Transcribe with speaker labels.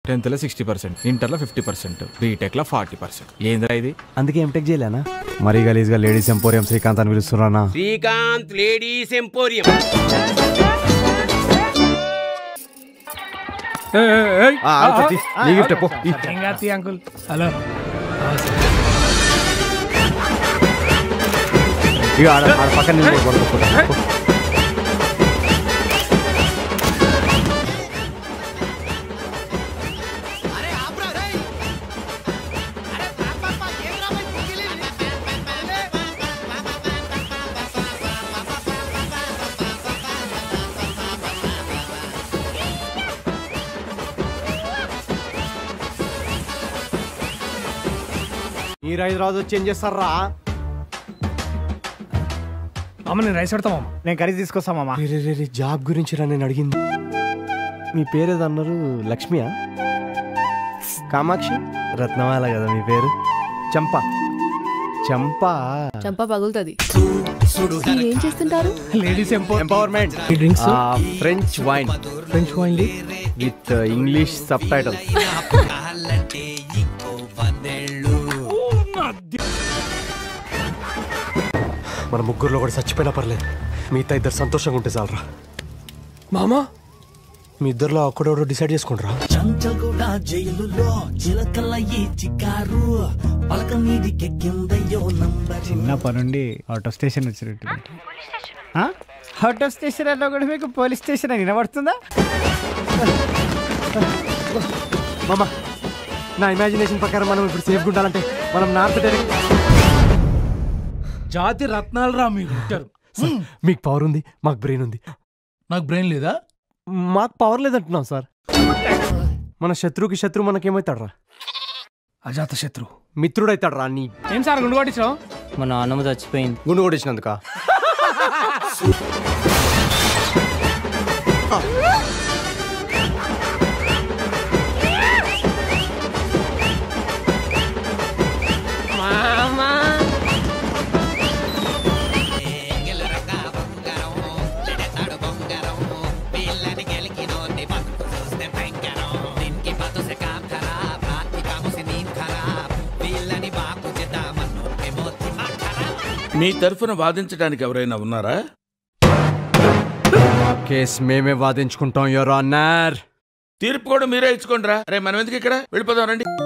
Speaker 1: టెన్త్లో sixty percent ఇంటర్లో fifty percent బీటెక్లో ఫార్టీ పర్సెంట్ ఏందిరా ఇది
Speaker 2: అందుకే ఎంటెక్ చేయలేనా మరీ గలీజ్గా లేడీస్ ఎంపోరియం శ్రీకాంత్ అని పిలుస్తున్నానా
Speaker 3: శ్రీకాంత్ లేడీస్ ఎంపోరియం
Speaker 2: నీ గిఫ్ట్ పో ఈ.
Speaker 4: అంకుల్ హలో
Speaker 2: ఇక ఆడ ఆడ పక్కన నిలబడి కొడుకు ఫోటో. పో. మీరు హైదరాబాద్ వచ్చి ఏం చేస్తారా
Speaker 4: మామ నేను రైస్ పెడతా మామ
Speaker 5: నేను కర్రీ తీసుకొస్తా మామ
Speaker 2: రే, రే, రే, రే, జాబ్ గురించి రా నేను అడిగింది మీ పేరు ఏదో అన్నారు లక్ష్మియా కామాక్షి రత్నమాల కదా మీ పేరు చంప చంప
Speaker 6: చంప పగులుతుంది ఏం చేస్తుంటారు
Speaker 4: లేడీస్ ఎంపో
Speaker 2: empowerment
Speaker 4: drinks
Speaker 2: French wine
Speaker 4: French wine
Speaker 2: with English subtitle మన ముగ్గురులో కూడా చచ్చిపోయినా పర్లేదు మిగతా ఇద్దరు సంతోషంగా ఉంటే చాలరా
Speaker 4: మామా
Speaker 2: మీ ఇద్దరులో ఒక్కడోడో డిసైడ్ చేసుకుంటారా
Speaker 7: చంచల్గూడ జైలులో చిలకల ఈ చికారు పలక నీడికెక్కిందయ్యో నంబర్
Speaker 5: చిన్న పనుండి ఆటో స్టేషన్ వచ్చినట్టు ఆటో స్టేషన్ అన్నా కూడా మీకు పోలీస్ స్టేషన్ అని వినబడుతుందా
Speaker 2: మామ నా ఇమాజినేషన్ ప్రకారం మనం ఇప్పుడు సేఫ్ ఉండాలంటే మనం నార్త్ డైరెక్ట్
Speaker 4: జాతి రత్నాలు రా మీరు పుట్టారు
Speaker 2: మీకు పవర్ ఉంది మాకు బ్రెయిన్ ఉంది
Speaker 4: నాకు బ్రెయిన్ లేదా
Speaker 2: మాకు పవర్ లేదంటున్నాం సార్ మన శత్రువుకి శత్రువు మనకేమవుతాడు రా
Speaker 4: అజాత శత్రు
Speaker 2: మిత్రుడు అవుతాడు రా నీ
Speaker 4: ఏం సార్ గుండు కొట్టించావు
Speaker 8: మా నాన్నమ్మ చచ్చిపోయింది
Speaker 2: గుండు కొట్టించినందుక
Speaker 9: మీ తరఫున వాదించడానికి ఎవరైనా ఉన్నారా
Speaker 2: కేస్ మేమే వాదించుకుంటాం యువర్ ఆనర్
Speaker 9: తీర్పు కూడా మీరే ఇచ్చుకోండి రా రే మనం ఎందుకు ఇక్కడ వెళ్ళిపోదాం రండి